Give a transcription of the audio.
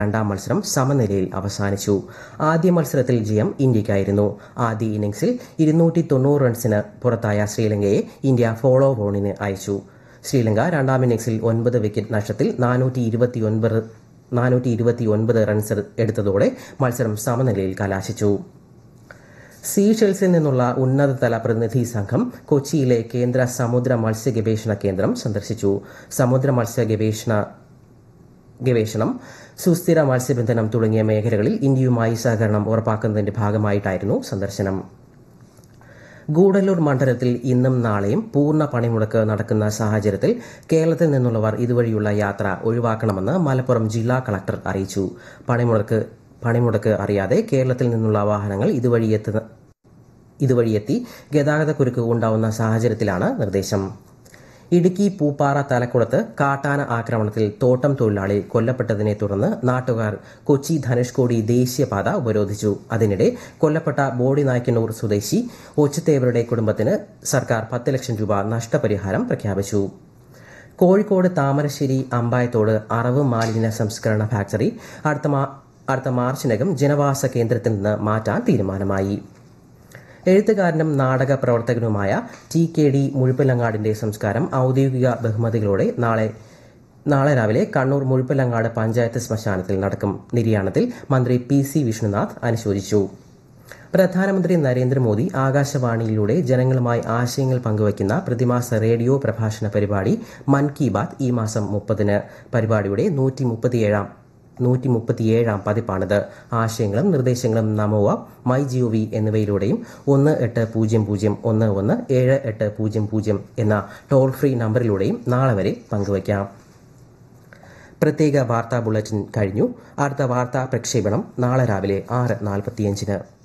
രണ്ടാം മത്സരം സമനിലയിൽ അവസാനിച്ചു ആദ്യ മത്സരത്തിൽ ജയം ഇന്ത്യയ്ക്കായിരുന്നു ആദ്യ ഇന്നിംഗ്സിൽ ഇരുന്നൂറ്റി തൊണ്ണൂറ് റൺസിന് പുറത്തായ ശ്രീലങ്കയെ ഇന്ത്യ ഫോളോ ഓണിന് അയച്ചു ശ്രീലങ്ക രണ്ടാം ഇന്നിംഗ്സിൽ ഒൻപത് വിക്കറ്റ് നഷ്ടത്തിൽ നാനൂറ്റി ഇരുപത്തിയൊൻപത് നാനൂറ്റി ഇരുപത്തിയൊൻപത് റൺസ് എടുത്തതോടെ മത്സരം സമനിലയിൽ കലാശിച്ചു സീഷെൽസിൽ നിന്നുള്ള ഉന്നതതല പ്രതിനിധി സംഘം കൊച്ചിയിലെ കേന്ദ്ര സമുദ്ര മത്സ്യ ഗവേഷണ കേന്ദ്രം സന്ദർശിച്ചു സമുദ്ര മത്സ്യ ഗവേഷണ ഗവേഷണം സുസ്ഥിര മത്സ്യബന്ധനം തുടങ്ങിയ മേഖലകളിൽ ഇന്ത്യയുമായി സഹകരണം ഉറപ്പാക്കുന്നതിന്റെ ഭാഗമായിട്ടായിരുന്നു സന്ദർശനം ഗൂഡല്ലൂർ മണ്ഡലത്തിൽ ഇന്നും നാളെയും പൂർണ്ണ പണിമുടക്ക് നടക്കുന്ന സാഹചര്യത്തിൽ കേരളത്തിൽ നിന്നുള്ളവർ ഇതുവഴിയുള്ള യാത്ര ഒഴിവാക്കണമെന്ന് മലപ്പുറം ജില്ലാ കളക്ടർ അറിയിച്ചു പണിമുടക്ക് പണിമുടക്ക് അറിയാതെ കേരളത്തിൽ നിന്നുള്ള വാഹനങ്ങൾ ഇതുവഴി എത്തുന്ന ഇതുവഴിയെത്തി ഗതാഗതക്കുരുക്ക് ഉണ്ടാവുന്ന സാഹചര്യത്തിലാണ് നിർദ്ദേശം ഇടുക്കി പൂപ്പാറ തലക്കുളത്ത് കാട്ടാന ആക്രമണത്തിൽ തോട്ടം തൊഴിലാളി കൊല്ലപ്പെട്ടതിനെ തുടർന്ന് നാട്ടുകാർ കൊച്ചി ധനുഷ്കോടി ദേശീയപാത ഉപരോധിച്ചു അതിനിടെ കൊല്ലപ്പെട്ട ബോഡി നായ്ക്കന്നൂർ സ്വദേശി ഒച്ചത്തേവരുടെ കുടുംബത്തിന് സർക്കാർ പത്ത് ലക്ഷം രൂപ നഷ്ടപരിഹാരം പ്രഖ്യാപിച്ചു കോഴിക്കോട് താമരശ്ശേരി അമ്പായത്തോട് അറവ് മാലിന്യ സംസ്കരണ ഫാക്ടറി അടുത്ത മാ- അടുത്ത മാർച്ചിനകം ജനവാസ കേന്ദ്രത്തിൽ നിന്ന് മാറ്റാൻ തീരുമാനമായി എഴുത്തുകാരനും നാടക പ്രവർത്തകനുമായ ടി കെ ഡി മുഴുപ്പലങ്ങാടിന്റെ സംസ്കാരം ഔദ്യോഗിക ബഹുമതികളോടെ നാളെ നാളെ രാവിലെ കണ്ണൂർ മുഴുപ്പലങ്ങാട് പഞ്ചായത്ത് ശ്മശാനത്തിൽ നടക്കും നിര്യാണത്തിൽ മന്ത്രി പി സി വിഷ്ണുനാഥ് അനുശോചിച്ചു പ്രധാനമന്ത്രി നരേന്ദ്രമോദി ആകാശവാണിയിലൂടെ ജനങ്ങളുമായി ആശയങ്ങൾ പങ്കുവയ്ക്കുന്ന പ്രതിമാസ റേഡിയോ പ്രഭാഷണ പരിപാടി മൻ കി ബാത് ഈ മാസം മുപ്പതിന് പരിപാടിയുടെ നൂറ്റി മുപ്പത്തിയേഴാം നൂറ്റി മുപ്പത്തിയേഴാം പതിപ്പാണിത് ആശയങ്ങളും നിർദ്ദേശങ്ങളും Namo app my G O V എന്നിവയിലൂടെയും ഒന്ന് എട്ട് പൂജ്യം പൂജ്യം ഒന്ന് ഒന്ന് ഏഴ് എട്ട് പൂജ്യം പൂജ്യം എന്ന ടോൾ ഫ്രീ നമ്പറിലൂടെയും നാളെ വരെ പങ്കുവയ്ക്കാം പ്രത്യേക വാർത്താ ബുള്ളറ്റിൻ കഴിഞ്ഞു അടുത്ത വാർത്താ പ്രക്ഷേപണം നാളെ രാവിലെ ആറ് നാൽപ്പത്തിയഞ്ചിന്